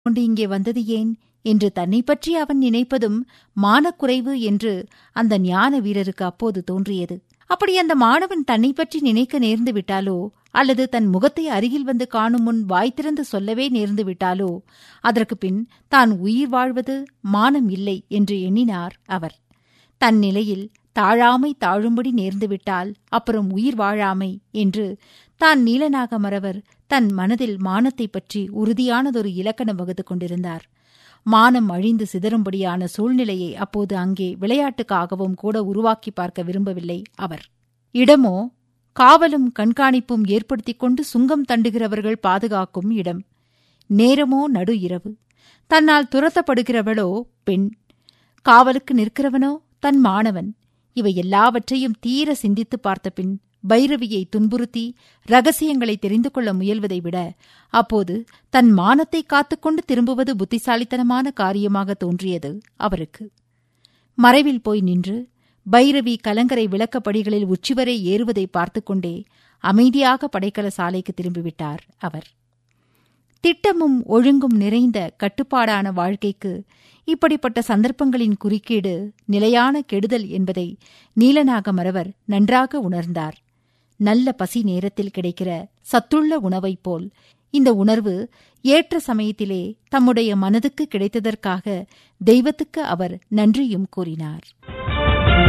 கொண்டு இங்கே வந்தது ஏன் என்று தன்னை பற்றி அவன் நினைப்பதும் மானக்குறைவு என்று அந்த ஞான வீரருக்கு அப்போது தோன்றியது அப்படி அந்த மாணவன் தன்னை பற்றி நினைக்க நேர்ந்து விட்டாலோ அல்லது தன் முகத்தை அருகில் வந்து காணும் முன் வாய் திறந்து சொல்லவே நேர்ந்து விட்டாலோ அதற்கு பின் தான் உயிர் வாழ்வது மானம் இல்லை என்று எண்ணினார் அவர் தன் நிலையில் தாழாமை தாழும்படி நேர்ந்துவிட்டால் அப்புறம் உயிர் வாழாமை என்று தான் நீலநாக மறவர் தன் மனதில் மானத்தைப் பற்றி உறுதியானதொரு இலக்கணம் வகுத்துக் கொண்டிருந்தார் மானம் அழிந்து சிதறும்படியான சூழ்நிலையை அப்போது அங்கே விளையாட்டுக்காகவும் கூட உருவாக்கி பார்க்க விரும்பவில்லை அவர் இடமோ காவலும் கண்காணிப்பும் ஏற்படுத்திக் கொண்டு சுங்கம் தண்டுகிறவர்கள் பாதுகாக்கும் இடம் நேரமோ நடு இரவு தன்னால் துரத்தப்படுகிறவளோ பெண் காவலுக்கு நிற்கிறவனோ தன் மாணவன் இவை எல்லாவற்றையும் தீர சிந்தித்து பார்த்தபின் பைரவியை துன்புறுத்தி ரகசியங்களை தெரிந்து கொள்ள முயல்வதை விட அப்போது தன் மானத்தை காத்துக்கொண்டு திரும்புவது புத்திசாலித்தனமான காரியமாக தோன்றியது அவருக்கு மறைவில் போய் நின்று பைரவி கலங்கரை விளக்கப்படிகளில் உச்சிவரை ஏறுவதை பார்த்துக் கொண்டே அமைதியாக படைக்கல சாலைக்கு திரும்பிவிட்டார் அவர் திட்டமும் ஒழுங்கும் நிறைந்த கட்டுப்பாடான வாழ்க்கைக்கு இப்படிப்பட்ட சந்தர்ப்பங்களின் குறுக்கீடு நிலையான கெடுதல் என்பதை நீலநாக மறவர் நன்றாக உணர்ந்தார் நல்ல பசி நேரத்தில் கிடைக்கிற சத்துள்ள உணவைப் போல் இந்த உணர்வு ஏற்ற சமயத்திலே தம்முடைய மனதுக்கு கிடைத்ததற்காக தெய்வத்துக்கு அவர் நன்றியும் கூறினார்